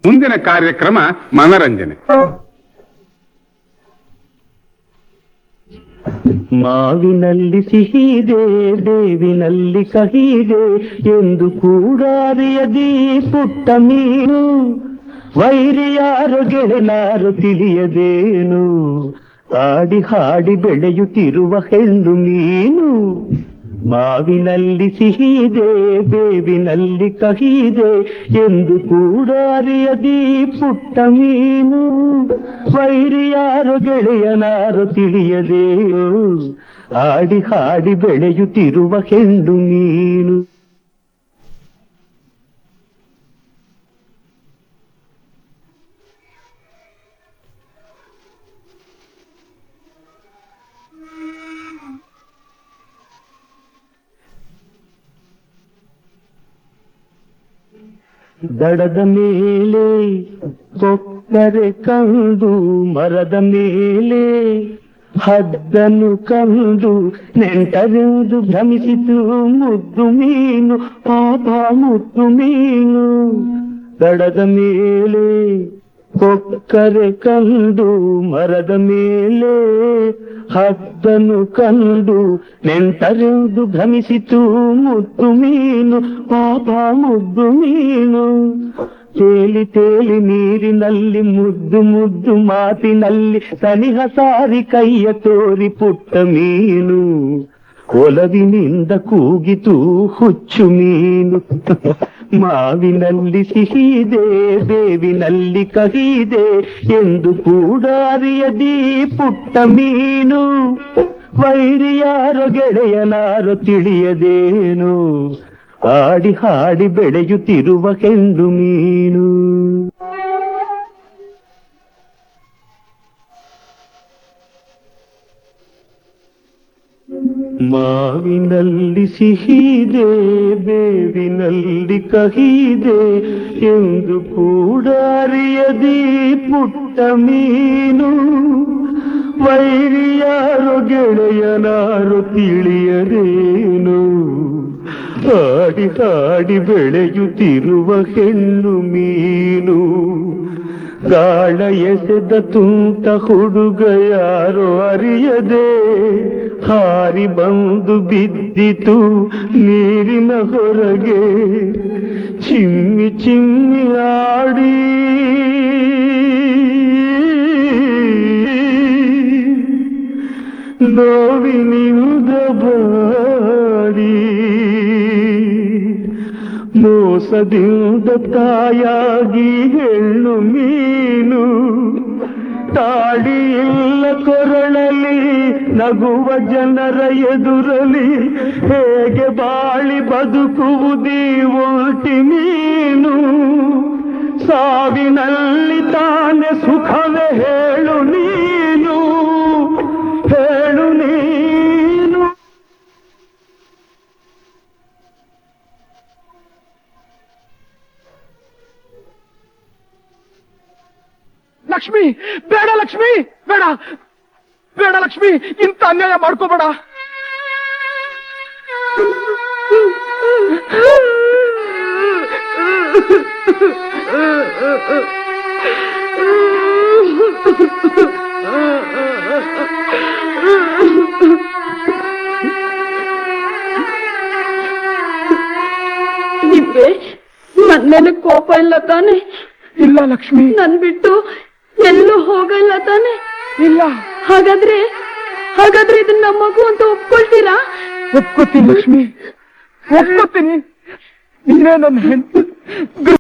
ಮುಂದಿನ ಕಾರ್ಯಕ್ರಮ ಮನರಂಜನೆ ಮಾವಿನಲ್ಲಿ ಸಿಹಿದೆ ಬೇವಿನಲ್ಲಿ ಕಹಿದೆ ಎಂದು ಕೂಡ ಅರಿಯದಿ ಪುಟ್ಟ ಮೀನು ವೈರಿ ಯಾರು ಗೆಳೆನಾರು ತಿಳಿಯದೇನು ಆಡಿ ಹಾಡಿ ಬೆಳೆಯುತ್ತಿರುವ ಹೆಣ್ಣು ಮೀನು ಮಾವಿನಲ್ಲಿ ಸಿಹಿದೆ ಬೇವಿನಲ್ಲಿ ಕಹಿದೆ ಎಂದು ಕೂಡ ಅರಿಯದಿ ಪುಟ್ಟ ಮೀನು ವೈರಿ ಯಾರು ಗೆಳೆಯನಾರು ತಿಳಿಯದೇನು ಆಡಿ ಹಾಡಿ ಬೆಳೆಯುತ್ತಿರುವ ಹೆಣ್ಣು ಮೀನು ದಡದ ಮೇಲೆ ಕೊಕ್ಕರೆ ಕಂಡು ಮರದ ಮೇಲೆ ಹದ್ದನ್ನು ಕಂಡು ನೆಂಟರೆಂದು ಭ್ರಮಿಸಿತು ಮುದ್ದು ಮೀನು ಪಾಪ ಮುದ್ದು ಮೀನು ದಡದ ಮೇಲೆ ಕೊಕ್ಕರೆ ಕಂಡು ಮರದ ಮೇಲೆ ಹದ್ದನ್ನು ಕಂಡು ನೆಂಟರೆಂದು ಭ್ರಮಿಸಿತು ಮುದ್ದು ಮೀನು ಪಾಪ ಮುದ್ದು ಮೀನು ತೇಲಿ ತೇಲಿ ನೀರಿನಲ್ಲಿ ಮುದ್ದು ಮುದ್ದು ಮಾತಿನಲ್ಲಿ ಸನಿಹ ಸಾರಿ ಕೈಯ ತೋರಿ ಪುಟ್ಟ ಮೀನು ಒಲವಿನಿಂದ ಕೂಗಿತು ಹುಚ್ಚು ಮೀನು ಮಾವಿನಲ್ಲಿ ಸಿಹಿದೆ ಬೇವಿನಲ್ಲಿ ಕಹಿದೆ ಎಂದು ಕೂಡ ಅರಿಯದಿ ಪುಟ್ಟ ಮೀನು ವೈರಿ ಯಾರೋ ಗೆಳೆಯನಾರೋ ತಿಳಿಯದೇನು ಆಡಿ ಹಾಡಿ ಬೆಳೆಯುತ್ತಿರುವ ಹೆಣ್ಣು ಮೀನು ಮಾವಿನಲ್ಲಿ ಸಿಹಿದೆ ಬೇವಿನಲ್ಲಿ ಕಹಿದೆ ಎಂದು ಕೂಡ ಅರಿಯದಿ ಪುಟ್ಟ ಮೀನು ವೈರಿಯಾರು ಗೆಳೆಯನಾರು ತಿಳಿಯದೇನು ಹಾಡಿ ಹಾಡಿ ಬೆಳೆಯುತ್ತಿರುವ ಹೆಣ್ಣು ಮೀನು ಗಾಳ ಎಸೆದ ತುಂಟ ಹುಡುಗ ಯಾರೋ ಅರಿಯದೆ ಹಾರಿ ಬಂದು ಬಿದ್ದಿತು ನೀರಿನ ಹೊರಗೆ ಚಿಮ್ಮಿ ಚಿಮ್ಮಿ ಆಡಿ ನೋವಿನಿಂದ ಬಾಡಿ ಮೋಸದಿಂದ ತಾಯಾಗಿ ಹೆಣ್ಣು ಮೀನು ತಾಳಿ ಇಲ್ಲ ಕೊರಳಲಿ ನಗುವ ಜನರ ಎದುರಲಿ ಹೇಗೆ ಬಾಳಿ ಬದುಕುವುದೀ ಒಲ್ಟಿ ಮೀನು ಸಾವಿನಲ್ಲಿ ತಾನೆ ಸುಖವೇ ಹೇಳು ನೀನು ಹೇಳು ನೀನು ಲಕ್ಷ್ಮಿ ಬೇಡ ಲಕ್ಷ್ಮಿ ಬೇಡ ಬೇಡ ಲಕ್ಷ್ಮಿ ಇಂಥ ಅನ್ಯಾಯ ಮಾಡ್ಕೋಬೇಡ ದಿವ್ಯೇಶ್ ನನ್ ಮೇಲೆ ಕೋಪ ಇಲ್ಲ ತಾನೆ ಇಲ್ಲ ಲಕ್ಷ್ಮಿ ನನ್ ಬಿಟ್ಟು ಎಲ್ಲೂ ಹೋಗಲ್ಲ ತಾನೆ ಇಲ್ಲ ಹಾಗಾದ್ರೆ ಹಾಗಾದ್ರೆ ಇದನ್ನ ನಮ್ಮ ಮಗು ಅಂತ ಒಪ್ಕೊಳ್ತೀರಾ ಒಪ್ಕೋತೀನಿ ಲಕ್ಷ್ಮಿ ಒಪ್ಕೋತೀನಿ ನೀನೇ ನನ್ನ ಹೆಂಡತಿ